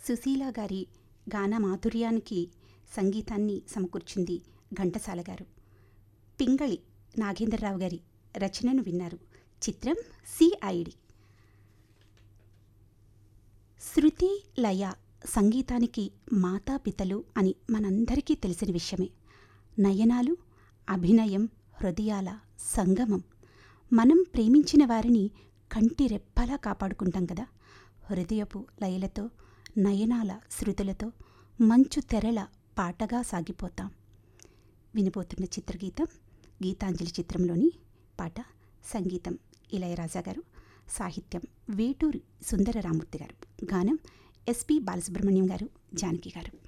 సుశీల గారి గాన మాధుర్యానికి సంగీతాన్ని సమకూర్చింది ఘంటసాల గారు పింగళి నాగేంద్రరావు గారి రచనను విన్నారు చిత్రం సిఐడి శృతి లయ సంగీతానికి మాతాపితలు అని మనందరికీ తెలిసిన విషయమే నయనాలు అభినయం హృదయాల సంగమం మనం ప్రేమించిన వారిని కంటి రెప్పలా కాపాడుకుంటాం కదా హృదయపు లయలతో నయనాల శృతులతో మంచు తెరల పాటగా సాగిపోతాం వినిపోతున్న చిత్రగీతం గీతాంజలి చిత్రంలోని పాట సంగీతం ఇళయరాజా గారు సాహిత్యం వేటూరి సుందరరామూర్తి గారు గానం ఎస్పి బాలసుబ్రహ్మణ్యం గారు జానకి గారు